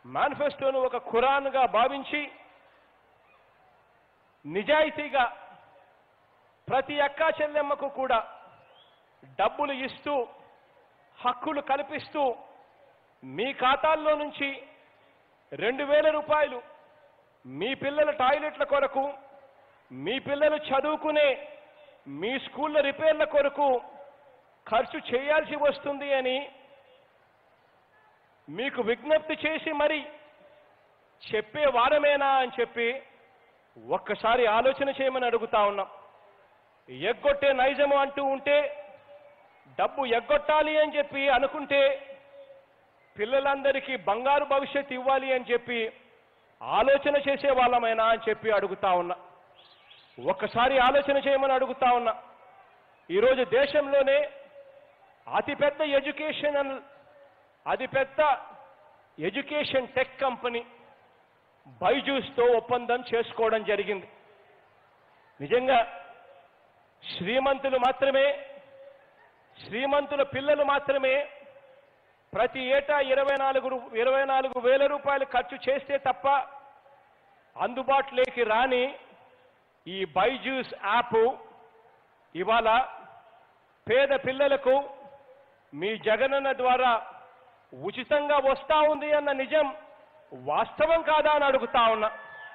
మేనిఫెస్టోను ఒక ఖురాన్గా భావించి నిజాయితీగా ప్రతి అక్కా చెల్లెమ్మకు కూడా డబ్బులు ఇస్తూ హక్కులు కల్పిస్తూ మీ ఖాతాల్లో నుంచి రెండు వేల రూపాయలు మీ పిల్లల టాయిలెట్ల కొరకు మీ పిల్లలు చదువుకునే మీ స్కూళ్ళ రిపేర్ల కొరకు ఖర్చు చేయాల్సి వస్తుంది అని మీకు విజ్ఞప్తి చేసి మరి చెప్పే వారమేనా అని చెప్పి ఒక్కసారి ఆలోచన చేయమని అడుగుతా ఉన్నాం ఎగ్గొట్టే నైజము అంటూ ఉంటే డబ్బు ఎగ్గొట్టాలి అని చెప్పి అనుకుంటే పిల్లలందరికీ బంగారు భవిష్యత్తు ఇవ్వాలి అని చెప్పి ఆలోచన చేసే వాళ్ళమైనా అని చెప్పి అడుగుతా ఉన్నా ఒక్కసారి ఆలోచన చేయమని అడుగుతా ఉన్నా ఈరోజు దేశంలోనే అతిపెద్ద ఎడ్యుకేషనల్ అతిపెద్ద ఎడ్యుకేషన్ టెక్ కంపెనీ బైజూస్తో ఒప్పందం చేసుకోవడం జరిగింది నిజంగా శ్రీమంతులు మాత్రమే శ్రీమంతుల పిల్లలు మాత్రమే ప్రతి ఏటా ఇరవై నాలుగు రూ- ఇరవై నాలుగు వేల రూపాయలు ఖర్చు చేస్తే తప్ప అందుబాటులోకి రాని ఈ బైజూస్ యాప్ ఇవాళ పేద పిల్లలకు మీ జగనన్న ద్వారా ఉచితంగా వస్తా ఉంది అన్న నిజం వాస్తవం కాదా అని అడుగుతా ఉన్నా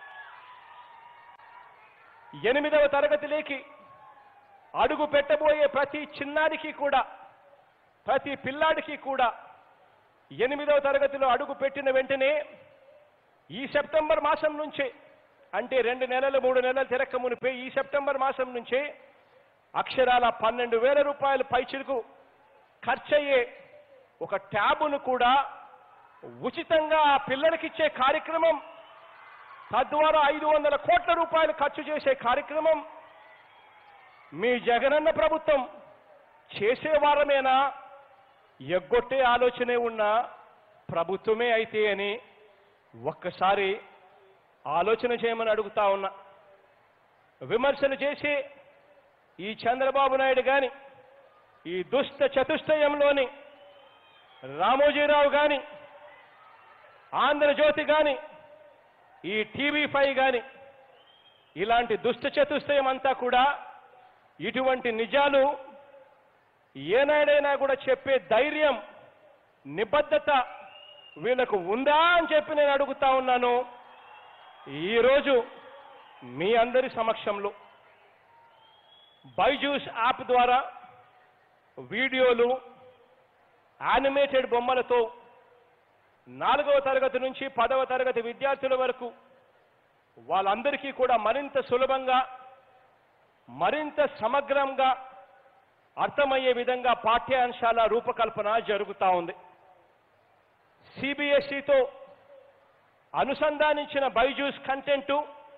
ఎనిమిదవ తరగతిలోకి అడుగు పెట్టబోయే ప్రతి చిన్నారికి కూడా ప్రతి పిల్లాడికి కూడా ఎనిమిదవ తరగతిలో అడుగు పెట్టిన వెంటనే ఈ సెప్టెంబర్ మాసం నుంచే అంటే రెండు నెలలు మూడు నెలలు తిరక్క మునిపే ఈ సెప్టెంబర్ మాసం నుంచే అక్షరాల పన్నెండు వేల రూపాయలు పైచిలకు ఖర్చయ్యే ఒక ట్యాబును కూడా ఉచితంగా ఆ పిల్లలకిచ్చే కార్యక్రమం తద్వారా ఐదు వందల కోట్ల రూపాయలు ఖర్చు చేసే కార్యక్రమం మీ జగనన్న ప్రభుత్వం చేసేవారమేనా ఎగ్గొట్టే ఆలోచనే ఉన్న ప్రభుత్వమే అయితే అని ఒక్కసారి ఆలోచన చేయమని అడుగుతా ఉన్నా విమర్శలు చేసి ఈ చంద్రబాబు నాయుడు గాని ఈ దుష్ట చతుష్టయంలోని రామోజీరావు గాని ఆంధ్రజ్యోతి గాని ఈ టీవీ ఫైవ్ గాని ఇలాంటి దుష్ట చతుష్టయం అంతా కూడా ఇటువంటి నిజాలు ఏనాడైనా కూడా చెప్పే ధైర్యం నిబద్ధత వీళ్ళకు ఉందా అని చెప్పి నేను అడుగుతా ఉన్నాను ఈరోజు మీ అందరి సమక్షంలో బైజూస్ యాప్ ద్వారా వీడియోలు యానిమేటెడ్ బొమ్మలతో నాలుగవ తరగతి నుంచి పదవ తరగతి విద్యార్థుల వరకు వాళ్ళందరికీ కూడా మరింత సులభంగా మరింత సమగ్రంగా అర్థమయ్యే విధంగా పాఠ్యాంశాల రూపకల్పన జరుగుతూ ఉంది సిబిఎస్ఈతో అనుసంధానించిన బైజూస్ కంటెంటు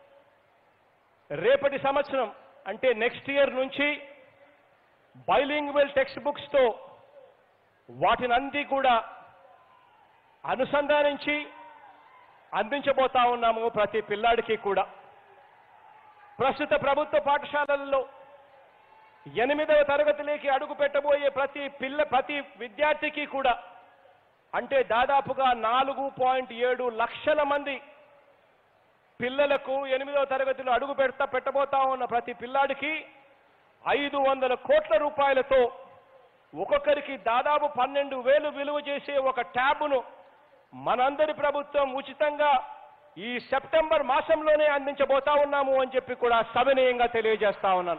రేపటి సంవత్సరం అంటే నెక్స్ట్ ఇయర్ నుంచి బైలింగ్వెల్ టెక్స్ట్ బుక్స్తో వాటినంది కూడా అనుసంధానించి అందించబోతా ఉన్నాము ప్రతి పిల్లాడికి కూడా ప్రస్తుత ప్రభుత్వ పాఠశాలల్లో ఎనిమిదవ తరగతిలోకి అడుగు పెట్టబోయే ప్రతి పిల్ల ప్రతి విద్యార్థికి కూడా అంటే దాదాపుగా నాలుగు పాయింట్ ఏడు లక్షల మంది పిల్లలకు ఎనిమిదవ తరగతిలో అడుగు పెడతా పెట్టబోతా ఉన్న ప్రతి పిల్లాడికి ఐదు వందల కోట్ల రూపాయలతో ఒక్కొక్కరికి దాదాపు పన్నెండు వేలు విలువ చేసే ఒక ట్యాబును మనందరి ప్రభుత్వం ఉచితంగా ఈ సెప్టెంబర్ మాసంలోనే అందించబోతా ఉన్నాము అని చెప్పి కూడా సవినయంగా తెలియజేస్తా ఉన్నాను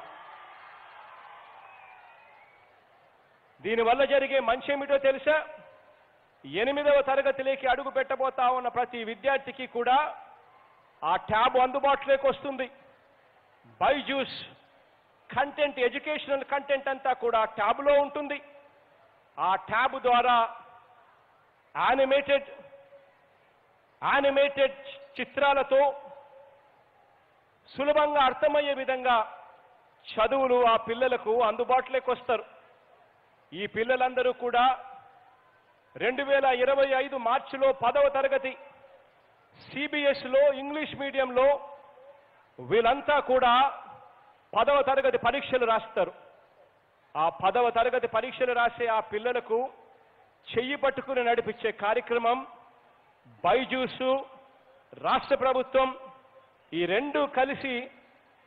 దీనివల్ల జరిగే మంచి ఏమిటో తెలుసా ఎనిమిదవ తరగతిలోకి అడుగు పెట్టబోతా ఉన్న ప్రతి విద్యార్థికి కూడా ఆ ట్యాబ్ అందుబాటులోకి వస్తుంది బైజూస్ కంటెంట్ ఎడ్యుకేషనల్ కంటెంట్ అంతా కూడా ట్యాబ్లో ఉంటుంది ఆ ట్యాబ్ ద్వారా యానిమేటెడ్ యానిమేటెడ్ చిత్రాలతో సులభంగా అర్థమయ్యే విధంగా చదువులు ఆ పిల్లలకు అందుబాటులోకి వస్తారు ఈ పిల్లలందరూ కూడా రెండు వేల ఇరవై ఐదు మార్చిలో పదవ తరగతి సిబిఎస్లో ఇంగ్లీష్ మీడియంలో వీళ్ళంతా కూడా పదవ తరగతి పరీక్షలు రాస్తారు ఆ పదవ తరగతి పరీక్షలు రాసే ఆ పిల్లలకు చెయ్యి పట్టుకుని నడిపించే కార్యక్రమం బైజూసు రాష్ట్ర ప్రభుత్వం ఈ రెండు కలిసి